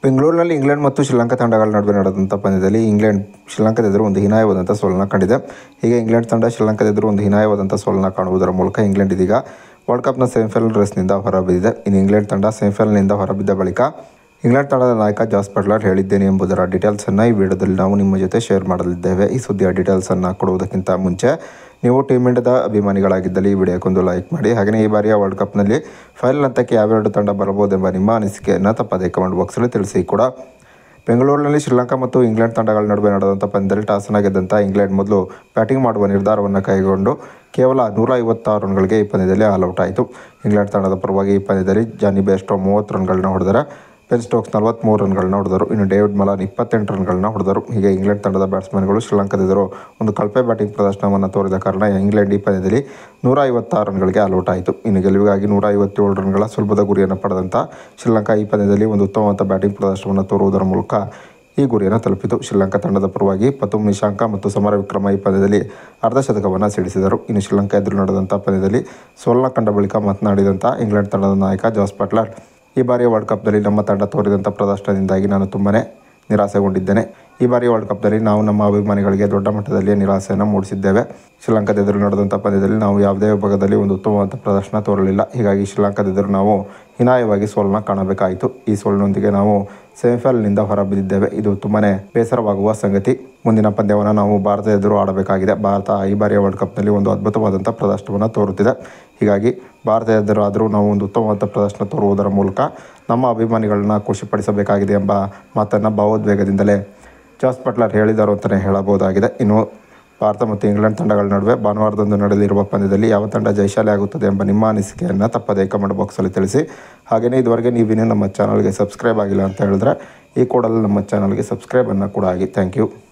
ಬೆಂಗಳೂರಿನಲ್ಲಿ ಇಂಗ್ಲೆಂಡ್ ಮತ್ತು ಶ್ರೀಲಂಕಾ ತಂಡಗಳ ನಡುವೆ ನಡೆದಂಥ ಪಂದ್ಯದಲ್ಲಿ ಇಂಗ್ಲೆಂಡ್ ಶ್ರೀಲಂಕಾದ ಎದುರು ಒಂದು ಹೀನಾಯವಾದಂಥ ಸೋಲನ್ನು ಕಂಡಿದೆ ಹೀಗೆ ಇಂಗ್ಲೆಂಡ್ ತಂಡ ಶ್ರೀಲಂಕಾದ ಎದುರು ಒಂದು ಹೀನಾಯವಾದಂಥ ಸೋಲನ್ನು ಕಾಣುವುದರ ಮೂಲಕ ಇಂಗ್ಲೆಂಡ್ ಇದೀಗ ವರ್ಲ್ಡ್ ಕಪ್ನ ಸೆಮಿಫೈನಲ್ ರೇಸ್ನಿಂದ ಹೊರಬಿದ್ದಿದೆ ಇನ್ನು ಇಂಗ್ಲೆಂಡ್ ತಂಡ ಸೆಮಿಫೈನಲ್ನಿಂದ ಹೊರಬಿದ್ದ ಬಳಿಕ ಇಂಗ್ಲೆಂಡ್ ತಂಡದ ನಾಯಕ ಜಾಸ್ ಬಟ್ಲರ್ ಹೇಳಿದ್ದೇನೆ ಎಂಬುದರ ಡೀಟೇಲ್ಸನ್ನು ಈ ವಿಡಿಯೋದಲ್ಲಿ ನಾವು ನಿಮ್ಮ ಜೊತೆ ಶೇರ್ ಮಾಡಲಿದ್ದೇವೆ ಈ ಸುದ್ದಿಯ ಡೀಟೇಲ್ಸನ್ನು ಕೊಡುವುದಕ್ಕಿಂತ ಮುಂಚೆ ನೀವು ಟೀಮ್ ಇಂಡಿಯಾದ ಅಭಿಮಾನಿಗಳಾಗಿದ್ದಲ್ಲಿ ಈ ವಿಡಿಯೋಕ್ಕೊಂದು ಲೈಕ್ ಮಾಡಿ ಹಾಗೆಯೇ ಈ ಬಾರಿಯ ವರ್ಲ್ಡ್ ಕಪ್ನಲ್ಲಿ ಫೈನಲ್ ಹಂತಕ್ಕೆ ಯಾವೆರಡು ತಂಡ ಬರಬಹುದೆಂಬ ನಿಮ್ಮ ಅನಿಸಿಕೆಯನ್ನು ತಪ್ಪದೇ ಕಮೆಂಟ್ ಬಾಕ್ಸಲ್ಲಿ ತಿಳಿಸಿ ಕೂಡ ಬೆಂಗಳೂರಿನಲ್ಲಿ ಶ್ರೀಲಂಕಾ ಮತ್ತು ಇಂಗ್ಲೆಂಡ್ ತಂಡಗಳ ನಡುವೆ ನಡೆದಂಥ ಪಂದ್ಯದಲ್ಲಿ ಟಾಸನ್ನು ಗೆದ್ದಂಥ ಇಂಗ್ಲೆಂಡ್ ಮೊದಲು ಬ್ಯಾಟಿಂಗ್ ಮಾಡುವ ನಿರ್ಧಾರವನ್ನು ಕೈಗೊಂಡು ಕೇವಲ ನೂರ ಐವತ್ತಾರು ರನ್ಗಳಿಗೆ ಈ ಪಂದ್ಯದಲ್ಲಿ ಆಲ್ಔಟ್ ಆಯಿತು ಇಂಗ್ಲೆಂಡ್ ತಂಡದ ಪರವಾಗಿ ಈ ಪಂದ್ಯದಲ್ಲಿ ಜಾನಿ ಬೇಸ್ಟೋ ಮೂವತ್ತು ರನ್ಗಳನ್ನ ಹೊಡೆದರೆ ಬೆನ್ ಸ್ಟೋಕ್ಸ್ ನಲವತ್ತ್ಮೂರು ರನ್ಗಳನ್ನ ಹೊಡೆದರು ಇನ್ನು ಡೇವಿಡ್ ಮಲಾನ್ ಇಪ್ಪತ್ತೆಂಟು ರನ್ಗಳನ್ನ ಹೊಡೆದರು ಹೀಗೆ ಇಂಗ್ಲೆಂಡ್ ತಂಡದ ಬ್ಯಾಟ್ಸ್ಮನ್ಗಳು ಶ್ರೀಲಂಕಾದ ಎದುರು ಒಂದು ಕಳಪೆ ಬ್ಯಾಟಿಂಗ್ ಪ್ರದರ್ಶನವನ್ನು ತೋರಿದ ಕಾರಣ ಇಂಗ್ಲೆಂಡ್ ಈ ಪಂದ್ಯದಲ್ಲಿ ನೂರ ಐವತ್ತಾರು ರನ್ಗಳಿಗೆ ಆಲ್ಔಟ್ ಆಯಿತು ಇನ್ನು ಗೆಲುವಿಗಾಗಿ ನೂರ ಐವತ್ತೇಳು ರನ್ಗಳ ಸುಲಭದ ಗುರಿಯನ್ನು ಪಡೆದಂಥ ಶ್ರೀಲಂಕಾ ಈ ಪಂದ್ಯದಲ್ಲಿ ಒಂದು ಉತ್ತಮವಾದ ಬ್ಯಾಟಿಂಗ್ ಪ್ರದರ್ಶನವನ್ನು ತೋರುವುದರ ಮೂಲಕ ಈ ಗುರಿಯನ್ನು ತಲುಪಿತು ಶ್ರೀಲಂಕಾ ತಂಡದ ಪರವಾಗಿ ಪತುಮ್ ನಿಶಾಂಕ ಮತ್ತು ಸಮರ ವಿಕ್ರಮ ಈ ಪಂದ್ಯದಲ್ಲಿ ಅರ್ಧ ಶತಕವನ್ನು ಸಿಡಿಸಿದರು ಇನ್ನು ಶ್ರೀಲಂಕಾ ಎದುರು ನಡೆದಂಥ ಪಂದ್ಯದಲ್ಲಿ ಸೋಲನ ಕಂಡ ಬಳಿಕ ಮಾತನಾಡಿದಂಥ ಇಂಗ್ಲೆಂಡ್ ತಂಡದ ನಾಯಕ ಜಾಸ್ ಬಟ್ಲರ್ ಈ ಬಾರಿಯ ವರ್ಲ್ಡ್ ಕಪ್ನಲ್ಲಿ ನಮ್ಮ ತಂಡ ತೋರಿದಂಥ ಪ್ರದರ್ಶನದಿಂದಾಗಿ ನಾನು ತುಂಬಾ ನಿರಾಸೆಗೊಂಡಿದ್ದೇನೆ ಈ ಬಾರಿ ವರ್ಲ್ಡ್ ಕಪ್ನಲ್ಲಿ ನಾವು ನಮ್ಮ ಅಭಿಮಾನಿಗಳಿಗೆ ದೊಡ್ಡ ಮಟ್ಟದಲ್ಲಿ ನಿರಾಸೆಯನ್ನು ಮೂಡಿಸಿದ್ದೇವೆ ಶ್ರೀಲಂಕಾದ ಎದುರು ನಡೆದಂಥ ಪಂದ್ಯದಲ್ಲಿ ನಾವು ಯಾವುದೇ ವಿಭಾಗದಲ್ಲಿ ಒಂದು ಉತ್ತಮವಾದ ಪ್ರದರ್ಶನ ತೋರಲಿಲ್ಲ ಹೀಗಾಗಿ ಶ್ರೀಲಂಕಾದ ಎದುರು ನಾವು ಹೀನಾಯವಾಗಿ ಸೋಲನ್ನು ಕಾಣಬೇಕಾಯಿತು ಈ ಸೋಲಿನೊಂದಿಗೆ ನಾವು ಸೆಮಿಫೈನಲ್ನಿಂದ ಹೊರಬಿದ್ದಿದ್ದೇವೆ ಇದು ತುಂಬಾ ಬೇಸರವಾಗುವ ಸಂಗತಿ ಮುಂದಿನ ಪಂದ್ಯವನ್ನು ನಾವು ಭಾರತ ಎದುರು ಆಡಬೇಕಾಗಿದೆ ಭಾರತ ಈ ಬಾರಿಯ ವರ್ಲ್ಡ್ ಕಪ್ನಲ್ಲಿ ಒಂದು ಅದ್ಭುತವಾದಂಥ ಪ್ರದರ್ಶನವನ್ನು ತೋರುತ್ತಿದೆ ಹೀಗಾಗಿ ಭಾರತ ಎದುರಾದರೂ ನಾವು ಒಂದು ಉತ್ತಮವಾದ ಪ್ರದರ್ಶನ ತೋರುವುದರ ಮೂಲಕ ನಮ್ಮ ಅಭಿಮಾನಿಗಳನ್ನ ಖುಷಿಪಡಿಸಬೇಕಾಗಿದೆ ಎಂಬ ಮಾತನ್ನು ಭಾವೋದ್ವೇಗದಿಂದಲೇ ಜಾಸ್ ಬಟ್ಲರ್ ಹೇಳಿದರು ಅಂತಲೇ ಹೇಳಬಹುದಾಗಿದೆ ಇನ್ನು ಭಾರತ ಮತ್ತು ಇಂಗ್ಲೆಂಡ್ ತಂಡಗಳ ನಡುವೆ ಭಾನುವಾರದಂದು ನಡೆಯಲಿರುವ ಪಂದ್ಯದಲ್ಲಿ ಯಾವ ತಂಡ ಜಯಶಾಲಿ ಆಗುತ್ತದೆ ಎಂಬ ನಿಮ್ಮ ಅನಿಸಿಕೆಯನ್ನು ತಪ್ಪದೇ ಕಮೆಂಟ್ ಬಾಕ್ಸಲ್ಲಿ ತಿಳಿಸಿ ಹಾಗೆಯೇ ಇದುವರೆಗೆ ನೀವಿನ್ನೂ ನಮ್ಮ ಚಾನಲ್ಗೆ ಸಬ್ಸ್ಕ್ರೈಬ್ ಆಗಿಲ್ಲ ಅಂತ ಹೇಳಿದ್ರೆ ಈ ಕೂಡಲೇ ನಮ್ಮ ಚಾನಲ್ಗೆ ಸಬ್ಸ್ಕ್ರೈಬನ್ನು ಕೂಡ ಆಗಿ ಥ್ಯಾಂಕ್ ಯು